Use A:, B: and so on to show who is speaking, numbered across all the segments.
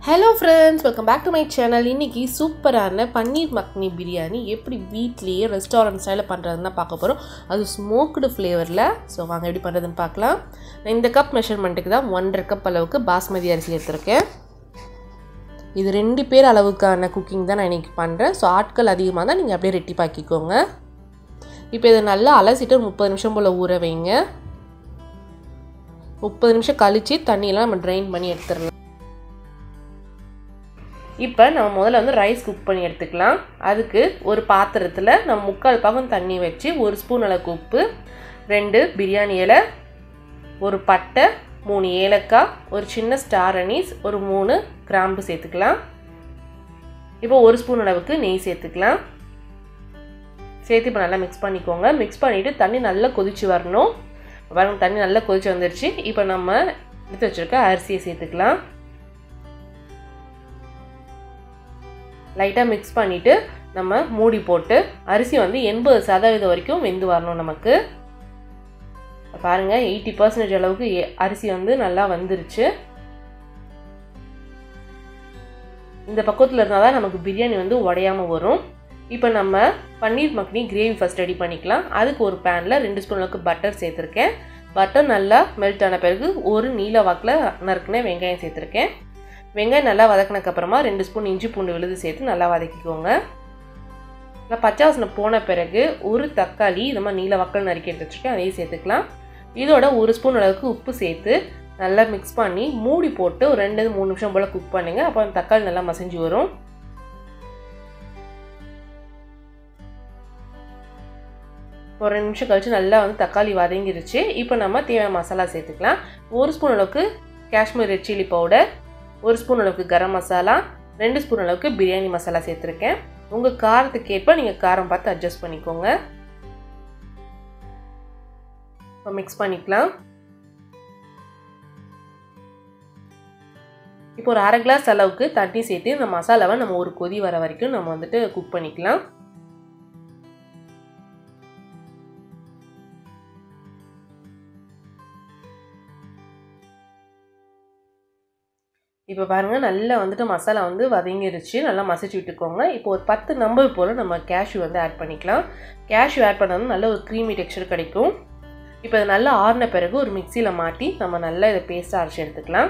A: hello friends welcome back to my channel இன்றைக்கி சூப்பரான பன்னீர் மக்னி பிரியாணி எப்படி வீட்லேயே ரெஸ்டாரண்ட் ஸ்டைலில் பண்ணுறதுன்னு தான் பார்க்க போகிறோம் அது ஸ்மோக்டு ஃப்ளேவரில் ஸோ வாங்க எப்படி பண்ணுறதுன்னு பார்க்கலாம் நான் இந்த கப் மெஷர்மெண்ட்டுக்கு தான் ஒன்றரை கப் அளவுக்கு பாஸ்மதி அரிசி எடுத்திருக்கேன் இது ரெண்டு பேர் அளவுக்கான குக்கிங் தான் நான் இன்றைக்கி பண்ணுறேன் ஸோ ஆட்கள் அதிகமாக தான் நீங்கள் அப்படியே ரெட்டிப்பாக்கிக்கோங்க இப்போ இதை நல்லா அலசிட்டு ஒரு முப்பது நிமிஷம் போல் ஊற வைங்க முப்பது நிமிஷம் கழித்து தண்ணியெல்லாம் நம்ம ட்ரைன் பண்ணி எடுத்துடலாம் இப்போ நம்ம முதல்ல வந்து ரைஸ் குக் பண்ணி எடுத்துக்கலாம் அதுக்கு ஒரு பாத்திரத்தில் நம்ம முக்கால் பாகம் தண்ணி வச்சு ஒரு ஸ்பூன் அளவுக்கு உப்பு ரெண்டு பிரியாணி இலை ஒரு பட்டை மூணு ஏலக்காய் ஒரு சின்ன ஸ்டார் அனீஸ் ஒரு மூணு கிராம்பு சேர்த்துக்கலாம் இப்போ ஒரு ஸ்பூன் அளவுக்கு நெய் சேர்த்துக்கலாம் சேர்த்து இப்போ நல்லா மிக்ஸ் பண்ணிக்கோங்க மிக்ஸ் பண்ணிவிட்டு தண்ணி நல்லா கொதிச்சு வரணும் பாருங்க தண்ணி நல்லா கொதிச்சு வந்துருச்சு இப்போ நம்ம எடுத்து வச்சுருக்க அரிசியை சேர்த்துக்கலாம் லைட்டாக மிக்ஸ் பண்ணிவிட்டு நம்ம மூடி போட்டு அரிசி வந்து எண்பது சதவீதம் வரைக்கும் வெந்து வரணும் நமக்கு பாருங்கள் எயிட்டி பர்சன்டேஜ் அளவுக்கு அரிசி வந்து நல்லா வந்துருச்சு இந்த பக்கத்தில் இருந்தால் தான் நமக்கு பிரியாணி வந்து உடையாமல் வரும் இப்போ நம்ம paneer makhani gravy first ready பண்ணிக்கலாம் அதுக்கு ஒரு பேனில் ரெண்டு ஸ்பூன் அளவுக்கு பட்டர் சேர்த்துருக்கேன் பட்டர் நல்லா மெல்ட் ஆன பிறகு ஒரு நீல வாக்கில் நறுக்குன வெங்காயம் சேர்த்துருக்கேன் வெங்காயம் நல்லா வதக்கினதுக்கப்புறமா ரெண்டு ஸ்பூன் இஞ்சி பூண்டு விழுது சேர்த்து நல்லா வதக்கிக்கோங்க நல்லா பச்சை வாசனை போன பிறகு ஒரு தக்காளி இந்த மாதிரி நீல வக்கல் நறுக்கி எடுத்து வச்சுருக்கேன் அதையும் சேர்த்துக்கலாம் இதோட ஒரு ஸ்பூன் அளவுக்கு உப்பு சேர்த்து நல்லா மிக்ஸ் பண்ணி மூடி போட்டு ஒரு ரெண்டு மூணு நிமிஷம் போல் குக் பண்ணுங்கள் அப்போ தக்காளி நல்லா மசிஞ்சு வரும் ஒரு ரெண்டு நிமிஷம் கழிச்சு நல்லா வந்து தக்காளி வதங்கிருச்சு இப்போ நம்ம தேவையான மசாலா சேர்த்துக்கலாம் ஒரு ஸ்பூன் அளவுக்கு காஷ்மீர் ரெட் சில்லி பவுடர் ஒரு ஸ்பூன் அளவுக்கு கரம் மசாலா ரெண்டு ஸ்பூன் அளவுக்கு பிரியாணி மசாலா சேர்த்துருக்கேன் உங்கள் காரத்துக்கு ஏற்ப நீங்கள் காரம் பார்த்து அட்ஜஸ்ட் பண்ணிக்கோங்க இப்போ மிக்ஸ் பண்ணிக்கலாம் இப்போ ஒரு அரை கிளாஸ் அளவுக்கு தண்ணி சேர்த்து இந்த மசாலாவை நம்ம ஒரு கொதி வர வரைக்கும் நம்ம வந்துட்டு குக் பண்ணிக்கலாம் இப்போ பாருங்கள் நல்லா வந்துட்டு மசாலா வந்து வதங்கிருச்சு நல்லா மசிச்சு விட்டுக்கோங்க இப்போ ஒரு பத்து நம்பர் போல் நம்ம கேஷ்யூ வந்து ஆட் பண்ணிக்கலாம் கேஷ்யூ ஆட் பண்ணது நல்ல ஒரு க்ரீமி டெக்ஸ்சர் கிடைக்கும் இப்போ இது நல்லா ஆறின பிறகு ஒரு மிக்சியில் மாட்டி நம்ம நல்லா இதை பேஸ்ட்டாக அரைச்சி எடுத்துக்கலாம்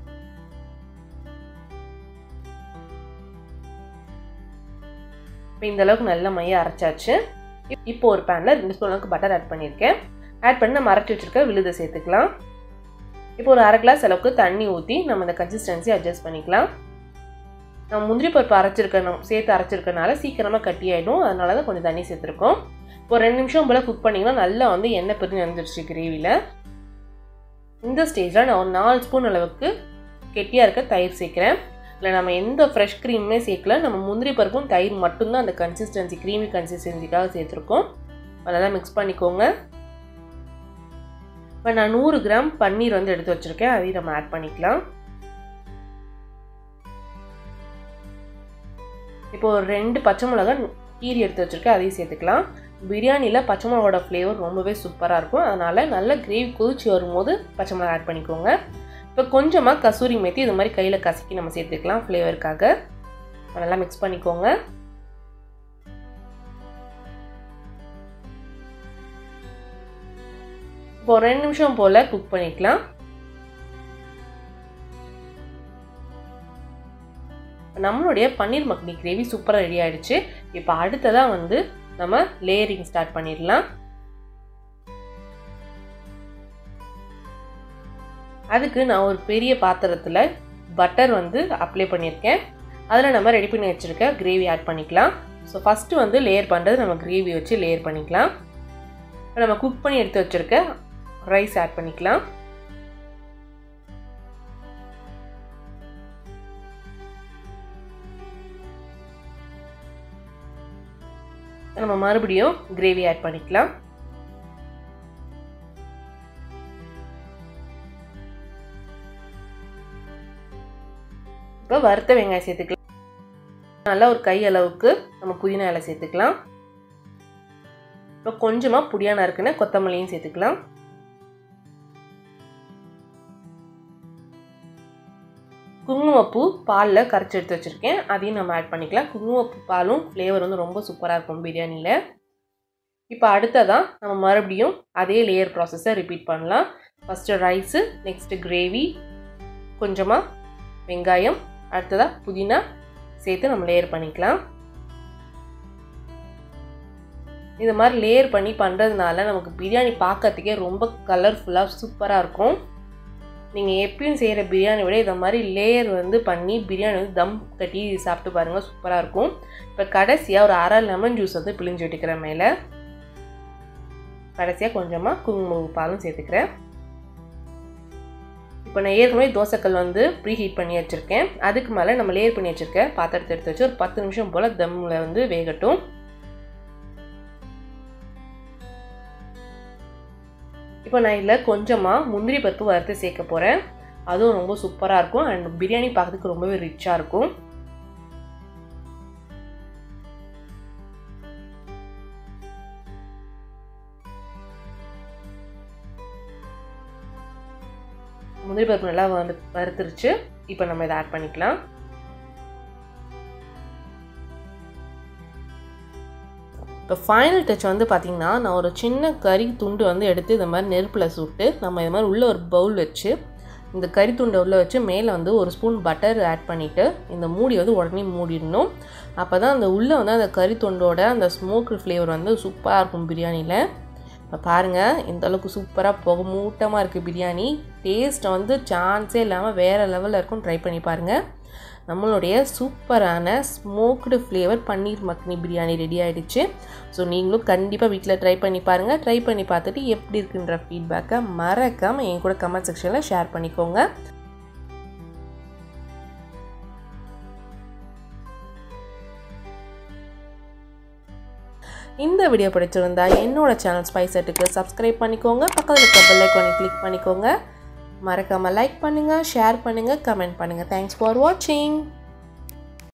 A: இப்போ இந்த அளவுக்கு நல்ல மைய அரைச்சாச்சு இப்போ ஒரு பேனில் ரெண்டு ஸ்பூன் அளவுக்கு பட்டர் ஆட் பண்ணியிருக்கேன் ஆட் பண்ணி நம்ம அரைச்சி வச்சுருக்க விழுதை சேர்த்துக்கலாம் இப்போ ஒரு அரை கிளாஸ் அளவுக்கு தண்ணி ஊற்றி நம்ம இந்த கன்சிஸ்டன்சி அட்ஜஸ்ட் பண்ணிக்கலாம் நம்ம முந்திரி பருப்பு அரைச்சிருக்க சேர்த்து அரைச்சிருக்கனால சீக்கிரமாக கட்டி ஆகிடும் அதனால தான் கொஞ்சம் தண்ணி சேர்த்துருக்கோம் இப்போ ரெண்டு நிமிஷம் போல் குக் பண்ணிங்கன்னா நல்லா வந்து எண்ணெய் பிரிஞ்சு வந்துருச்சு கிரேவியில் இந்த ஸ்டேஜில் நான் ஒரு நாலு ஸ்பூன் அளவுக்கு கெட்டியாக இருக்க தயிர் சேர்க்குறேன் இல்லை நம்ம எந்த ஃப்ரெஷ் க்ரீமுமே சேர்க்கல நம்ம முந்திரி பருப்பும் தயிர் மட்டும்தான் அந்த கன்சிஸ்டன்சி க்ரீமி கன்சிஸ்டன்சிக்காக சேர்த்துருக்கோம் அதெல்லாம் மிக்ஸ் பண்ணிக்கோங்க இப்போ நான் நூறு கிராம் பன்னீர் வந்து எடுத்து வச்சுருக்கேன் அதையும் நம்ம ஆட் பண்ணிக்கலாம் இப்போ ஒரு ரெண்டு பச்சை மிளகாய் கீரி எடுத்து வச்சுருக்கேன் அதையும் சேர்த்துக்கலாம் பிரியாணியில் பச்சை மிளகாவோட ஃப்ளேவர் ரொம்பவே சூப்பராக இருக்கும் அதனால் நல்ல கிரேவி கொதிச்சு வரும்போது பச்சை மிளகாய் ஆட் பண்ணிக்கோங்க இப்போ கொஞ்சமாக கசூரி மேத்தி இது மாதிரி கையில் கசக்கி நம்ம சேர்த்துக்கலாம் ஃப்ளேவருக்காக நல்லா மிக்ஸ் பண்ணிக்கோங்க இப்போ ரெண்டு நிமிஷம் போல் குக் பண்ணிக்கலாம் நம்மளுடைய பன்னீர் மக்னி கிரேவி சூப்பராக ரெடி ஆகிடுச்சு இப்போ அடுத்ததாக வந்து நம்ம லேயரிங் ஸ்டார்ட் பண்ணிடலாம் அதுக்கு நான் ஒரு பெரிய பாத்திரத்தில் பட்டர் வந்து அப்ளை பண்ணியிருக்கேன் அதில் நம்ம ரெடி பண்ணி வச்சுருக்க கிரேவி ஆட் பண்ணிக்கலாம் ஸோ ஃபஸ்ட்டு வந்து லேயர் பண்ணுறது நம்ம கிரேவி வச்சு லேயர் பண்ணிக்கலாம் நம்ம குக் பண்ணி எடுத்து வச்சுருக்க ரைஸ் ஆட் பண்ணிக்கலாம் நம்ம மறுபடியும் கிரேவி ஆட் பண்ணிக்கலாம் இப்போ வறுத்த வெங்காயம் சேர்த்துக்கலாம் நல்லா ஒரு கை அளவுக்கு நம்ம புதினா இலை சேர்த்துக்கலாம் இப்போ கொஞ்சமாக புடியான இருக்குன்னு கொத்தமல்லியும் சேர்த்துக்கலாம் குங்குமப்பூ பாலில் கரைச்சி எடுத்து வச்சுருக்கேன் அதையும் நம்ம ஆட் பண்ணிக்கலாம் குங்குமப்பூ பாலும் ஃப்ளேவர் வந்து ரொம்ப சூப்பராக இருக்கும் பிரியாணியில் இப்போ அடுத்ததான் நம்ம மறுபடியும் அதே லேயர் ப்ராசஸை ரிப்பீட் பண்ணலாம் ஃபஸ்ட்டு ரைஸு நெக்ஸ்ட்டு கிரேவி கொஞ்சமாக வெங்காயம் அடுத்ததாக புதினா சேர்த்து நம்ம லேயர் பண்ணிக்கலாம் இந்த மாதிரி லேயர் பண்ணி பண்ணுறதுனால நமக்கு பிரியாணி பார்க்கறதுக்கே ரொம்ப கலர்ஃபுல்லாக சூப்பராக இருக்கும் நீங்கள் எப்பயும் செய்கிற பிரியாணி விட இதை மாதிரி லேயர் வந்து பண்ணி பிரியாணி வந்து தம் கட்டி சாப்பிட்டு பாருங்கள் சூப்பராக இருக்கும் இப்போ கடைசியாக ஒரு அரை லெமன் ஜூஸ் வந்து பிழிஞ்சு விட்டுக்கிறேன் மேலே கடைசியாக கொஞ்சமாக குங்குமம் பாலும் சேர்த்துக்கிறேன் இப்போ நான் ஏற்கனவே தோசைக்கல் வந்து ப்ரீ ஹீட் பண்ணி வச்சுருக்கேன் அதுக்கு மேலே நம்ம லேயர் பண்ணி வச்சுருக்கேன் பாத்திரத்தை எடுத்து வச்சு ஒரு பத்து நிமிஷம் போல் தம்மில் வந்து வேகட்டும் இப்போ நான் இதில் கொஞ்சமாக முந்திரி பருப்பு வறுத்து சேர்க்க போகிறேன் அதுவும் ரொம்ப சூப்பராக இருக்கும் அண்ட் பிரியாணி பார்க்கறதுக்கு ரொம்பவே ரிச்சாக இருக்கும் முந்திரி பருப்பு நல்லா வந்து வறுத்துருச்சு இப்போ நம்ம இதை ஆட் பண்ணிக்கலாம் இப்போ ஃபைனல் டச் வந்து பார்த்திங்கன்னா நான் ஒரு சின்ன கறி துண்டு வந்து எடுத்து இந்த மாதிரி நெருப்பில் சுட்டு நம்ம இது மாதிரி உள்ளே ஒரு பவுல் வச்சு இந்த கறி துண்டை உள்ளே வச்சு மேலே வந்து ஒரு ஸ்பூன் பட்டர் ஆட் பண்ணிவிட்டு இந்த மூடி வந்து உடனே மூடிடணும் அப்போ தான் அந்த உள்ளே வந்து அந்த கறி துண்டோட அந்த ஸ்மோக்கு ஃப்ளேவர் வந்து சூப்பராக இருக்கும் பிரியாணியில் இப்போ பாருங்கள் இந்த அளவுக்கு சூப்பராக புகை மூட்டமாக இருக்குது பிரியாணி டேஸ்ட் வந்து சான்ஸே இல்லாமல் வேறு லெவலில் இருக்கும் ட்ரை பண்ணி பாருங்கள் நம்மளுடைய சூப்பரான smoked flavour paneer makhani biryani ready ஆகிடுச்சு ஸோ நீங்களும் கண்டிப்பாக வீட்டில் ட்ரை பண்ணி பாருங்கள் ட்ரை பண்ணி பார்த்துட்டு எப்படி இருக்குன்ற ஃபீட்பேக்கை மறக்காமல் என் கூட கமெண்ட் செக்ஷனில் ஷேர் பண்ணிக்கோங்க இந்த வீடியோ பிடிச்சிருந்தா என்னோட சேனல் ஸ்பைசட்டுக்கு சப்ஸ்கிரைப் பண்ணிக்கோங்க பக்கத்தில் இருக்க பெல் ஐக்கானை கிளிக் பண்ணிக்கோங்க மறக்காமல் லைக் பண்ணுங்கள் ஷேர் பண்ணுங்கள் கமெண்ட் பண்ணுங்கள் தேங்க்ஸ் ஃபார் வாட்சிங்